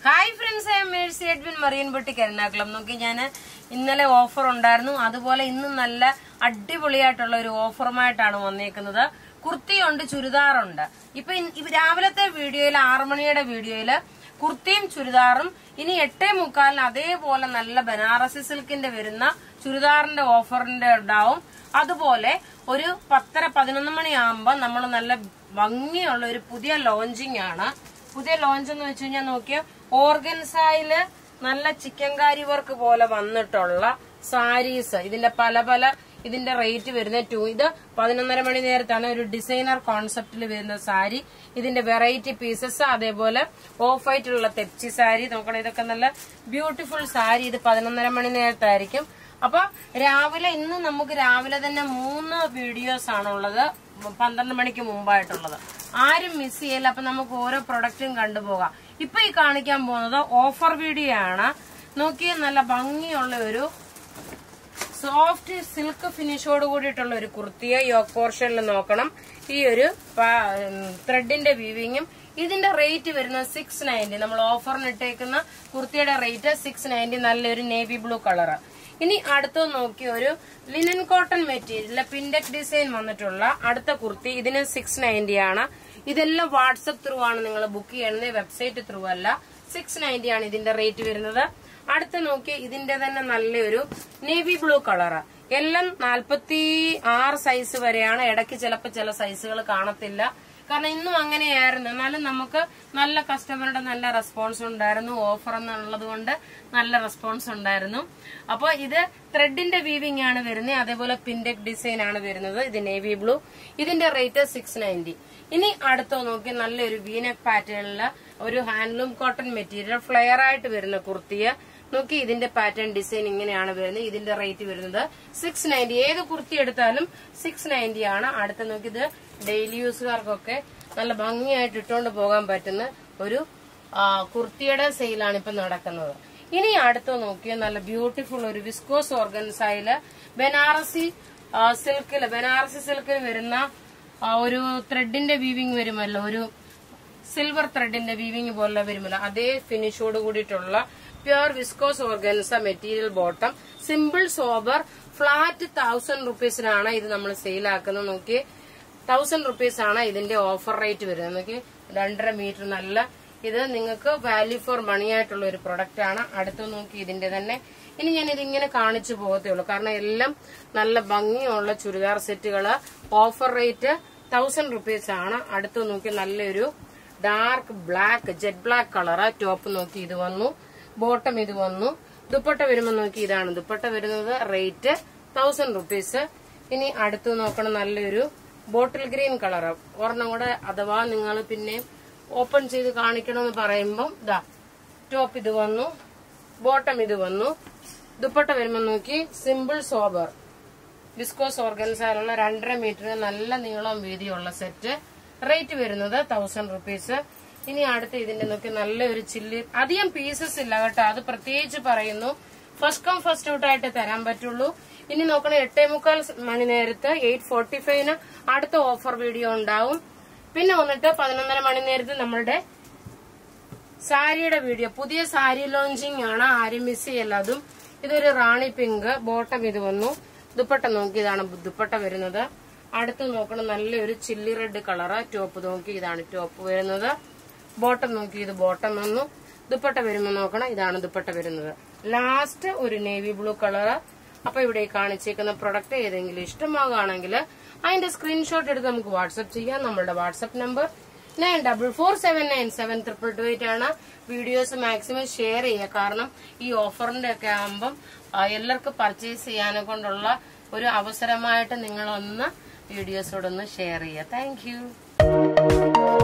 hi friends I Mercy Edwin Marian boutique Ernakulam നോക്കി ഞാൻ ഇന്നലെ ഓഫർ ഉണ്ടായിരുന്നു അതുപോലെ ഇന്ന് നല്ല അടിപൊളിയായിട്ടുള്ള ഒരു ഓഫറുമായിട്ടാണ് വന്നേക്കുന്നത് കുർത്തിയുണ്ട് ചുരിദാറുണ്ട് ഇപ്പൊ ഇൻ- ഇവ- രാവിലത്തെ വീഡിയോയിൽ ആറുമണിയുടെ വീഡിയോയില് കുർത്തിയും ചുരിദാറും ഇനി എട്ടേ മുക്കാലിന് അതേപോലെ നല്ല ബനാറസി സിൽക്കിന്റെ വരുന്ന ചുരിദാറിന്റെ ഓഫറിന്റെ ഉണ്ടാവും അതുപോലെ ഒരു പത്തര പതിനൊന്ന് മണിയാകുമ്പോൾ നമ്മൾ നല്ല ഭംഗിയുള്ള ഒരു പുതിയ ലോഞ്ചിങ് ആണ് പുതിയ ലോഞ്ച് എന്ന് വെച്ച് കഴിഞ്ഞാൽ നോക്കിയോ ഓർഗൻസായില് നല്ല ചിക്കൻകാരി വർക്ക് പോലെ വന്നിട്ടുള്ള സാരീസ് ഇതിന്റെ പല പല ഇതിന്റെ റേറ്റ് വരുന്ന ടു ഇത് പതിനൊന്നര മണി നേരത്താണ് ഒരു ഡിസൈനർ കോൺസെപ്റ്റിൽ വരുന്ന സാരി ഇതിന്റെ വെറൈറ്റി പീസസ് അതേപോലെ ഓഫ് വൈറ്റിലുള്ള തെച്ചി സാരി നോക്കണം ഇതൊക്കെ നല്ല ബ്യൂട്ടിഫുൾ സാരി ഇത് പതിനൊന്നര മണി നേരത്തായിരിക്കും അപ്പൊ രാവിലെ ഇന്ന് നമുക്ക് രാവിലെ തന്നെ മൂന്ന് വീഡിയോസ് ആണുള്ളത് പന്ത്രണ്ട് മണിക്ക് മുമ്പായിട്ടുള്ളത് ആരും മിസ് ചെയ്യില്ല അപ്പൊ നമുക്ക് ഓരോ പ്രൊഡക്റ്റും കണ്ടുപോകാം ഇപ്പൊ ഈ കാണിക്കാൻ പോകുന്നത് ഓഫർ വീഡിയോ ആണ് നോക്കിയ നല്ല ഭംഗിയുള്ള ഒരു സോഫ്റ്റ് സിൽക്ക് ഫിനിഷോട് കൂടിയിട്ടുള്ള ഒരു കുർത്തിയെ യോക്ക് പോർഷനിൽ നോക്കണം ഈ ഒരു ത്രെഡിന്റെ വീവിങ്ങും ഇതിന്റെ റേറ്റ് വരുന്നത് സിക്സ് നയൻറ്റി നമ്മൾ ഓഫറിന് ഇട്ടേക്കുന്ന കുർത്തിയുടെ റേറ്റ് സിക്സ് നയൻറ്റി നല്ലൊരു നേവി ബ്ലൂ കളറ് ഇനി അടുത്ത നോക്കി ഒരു linen cotton material pintuck design വന്നിട്ടുള്ള അടുത്ത കുർത്തി ഇതിന് സിക്സ് നയൻറ്റി ആണ് ഇതെല്ലാം വാട്സപ്പ് ത്രൂ ആണ് നിങ്ങൾ ബുക്ക് ചെയ്യുന്നത് വെബ്സൈറ്റ് ത്രൂ അല്ല സിക്സ് നയൻറ്റി ആണ് ഇതിന്റെ റേറ്റ് വരുന്നത് അടുത്ത നോക്കി ഇതിന്റെ തന്നെ നല്ലൊരു നേവി ബ്ലൂ കളറ് എല്ലാം നാൽപ്പത്തി ആറ് സൈസ് വരെയാണ് ഇടയ്ക്ക് ചിലപ്പോൾ ചില സൈസുകൾ കാണത്തില്ല കാരണം ഇന്നും അങ്ങനെയായിരുന്നു എന്നാലും നമുക്ക് നല്ല കസ്റ്റമറുടെ നല്ല റെസ്പോൺസ് ഉണ്ടായിരുന്നു ഓഫർ എന്നുള്ളത് കൊണ്ട് നല്ല റെസ്പോൺസ് ഉണ്ടായിരുന്നു അപ്പോൾ ഇത് ത്രെഡിന്റെ വീവിംഗ് ആണ് വരുന്നത് അതേപോലെ പിൻഡെക് ഡിസൈൻ ആണ് വരുന്നത് ഇത് നേവി ബ്ലൂ ഇതിന്റെ റേറ്റ് സിക്സ് നയൻറ്റി ഇനി അടുത്ത നോക്കി നല്ലൊരു വീനക് പാറ്റേണില് ഒരു ഹാൻഡ്ലൂം കോട്ടൺ മെറ്റീരിയൽ ഫ്ലെയർ ആയിട്ട് വരുന്ന കുർത്തിയ നോക്കി ഇതിന്റെ പാറ്റേൺ ഡിസൈൻ ഇങ്ങനെയാണ് വരുന്നത് ഇതിന്റെ റേറ്റ് വരുന്നത് സിക്സ് നയൻറ്റി ഏത് കുർത്തി എടുത്താലും സിക്സ് നയൻറ്റി ആണ് അടുത്ത നോക്കി ഇത് ഡെയിലി യൂസുകാർക്കൊക്കെ നല്ല ഭംഗിയായിട്ട് ഇട്ടുകൊണ്ട് പോകാൻ പറ്റുന്ന ഒരു ആ, കുർത്തിയുടെ സെയിലാണ് ഇപ്പൊ നടക്കുന്നത് ഇനി അടുത്ത നോക്കിയ നല്ല ബ്യൂട്ടിഫുൾ ഒരു വിസ്കോസ് ഓർഗൻസായില് ബനാറസി സിൽക്കില് ബനാറസി സിൽക്കിൽ വരുന്ന ആ, ഒരു ത്രെഡിന്റെ വീവിങ് വരുമല്ലോ ഒരു സിൽവർ ത്രെഡിന്റെ വീവിങ് പോലെ വരുമല്ലോ അതേ ഫിനിഷോട് കൂടിയിട്ടുള്ള pure viscose organza material bottom simple sober flat thousand റുപ്പീസിനാണ് ഇത് നമ്മൾ സെയിലാക്കുന്നത് നോക്കി തൗസൻഡ് റുപ്പീസ് ആണ് ഇതിന്റെ ഓഫർ റേറ്റ് വരുന്നത് നോക്കി രണ്ടര മീറ്റർ നല്ല ഇത് നിങ്ങൾക്ക് വാല്യൂ ഫോർ മണി ആയിട്ടുള്ള ഒരു പ്രൊഡക്റ്റ് ആണ് അടുത്ത് നോക്കി ഇതിന്റെ തന്നെ ഇനി ഞാൻ ഇതിങ്ങനെ കാണിച്ചു പോകത്തേ ഉള്ളൂ കാരണം എല്ലാം നല്ല ഭംഗിയുള്ള ചുരിദാർ സെറ്റുകള് ഓഫർ റേറ്റ് തൗസൻഡ് റുപ്പീസ് ആണ് അടുത്ത് നോക്കി നല്ലൊരു dark black jet black colour top നോക്കി ഇത് വന്നു ബോട്ടം ഇത് വന്നു ദുപ്പട്ട വരുമ്പോൾ നോക്കി ഇതാണ് ദുപ്പട്ട വരുന്നത് റേറ്റ് തൗസൻഡ് റുപ്പീസ് ഇനി അടുത്ത് നോക്കണം നല്ലൊരു ബോട്ടിൽ ഗ്രീൻ കളറ് ഒരെണ്ണം കൂടെ അഥവാ നിങ്ങൾ പിന്നെ ഓപ്പൺ ചെയ്ത് കാണിക്കണമെന്ന് പറയുമ്പം ഇതാ ടോപ്പ് ഇത് വന്നു ബോട്ടം ഇത് വന്നു ദുപ്പട്ട വരുമ്പോൾ നോക്കി സിമ്പിൾ സോബർ വിസ്കോസ് ഓർഗൻസാലുള്ള രണ്ടര മീറ്ററിന് നല്ല നീളം വീതിയുള്ള സെറ്റ് റേറ്റ് വരുന്നത് തൗസൻഡ് റുപ്പീസ് ഇനി അടുത്ത് ഇതിന്റെ നോക്കി നല്ലൊരു ചില്ലി അധികം പീസസ് ഇല്ല കേട്ടോ അത് പ്രത്യേകിച്ച് പറയുന്നു ഫസ്റ്റ് കം ഫസ്റ്റ് ഔട്ട് ആയിട്ട് തരാൻ പറ്റുള്ളൂ ഇനി നോക്കണേ എട്ടേ മുക്കാൽ മണി നേരത്ത് എയ്റ്റ് ഫോർട്ടി ഫൈവിന് അടുത്ത ഓഫർ വീഡിയോ ഉണ്ടാവും പിന്നെ വന്നിട്ട് പതിനൊന്നര മണി നേരത്ത് നമ്മളുടെ സാരിയുടെ വീഡിയോ പുതിയ സാരി ലോഞ്ചിങ് ആണ് ആരും മിസ് ചെയ്യല്ല അതും ഇതൊരു റാണി പിങ്ക് ബോട്ടം ഇത് വന്നു ദുപ്പട്ട നോക്കി ഇതാണ് ദുപ്പട്ട വരുന്നത് അടുത്ത് നോക്കണം നല്ലൊരു ചില്ലി റെഡ് കളറ് ടോപ്പ് നോക്കി ഇതാണ് ടോപ്പ് വരുന്നത് ബോട്ടം നോക്കി ഇത് ബോട്ടം വന്നു ദുപ്പട്ട വരുമ്പോൾ നോക്കണം ഇതാണ് ദുപ്പട്ട വരുന്നത് ലാസ്റ്റ് ഒരു നേവി ബ്ലൂ കളറ് അപ്പൊ ഇവിടെ ഈ കാണിച്ചേക്കുന്ന പ്രൊഡക്റ്റ് ഏതെങ്കിലും ഇഷ്ടമാകുകയാണെങ്കിൽ അതിന്റെ സ്ക്രീൻഷോട്ട് എടുത്ത് നമുക്ക് വാട്സപ്പ് ചെയ്യാം നമ്മളുടെ WhatsApp number nine double four seven nine seven triple two eight ആണ് വീഡിയോസ് മാക്സിമം ഷെയർ ചെയ്യുക കാരണം ഈ ഓഫറിന്റെ ഒക്കെ ആകുമ്പം ആ, എല്ലാവർക്കും പർച്ചേസ് ചെയ്യാനെ കൊണ്ടുള്ള ഒരു അവസരമായിട്ട് നിങ്ങളൊന്ന് വീഡിയോസോടൊന്ന് ഷെയർ ചെയ്യുക താങ്ക് യു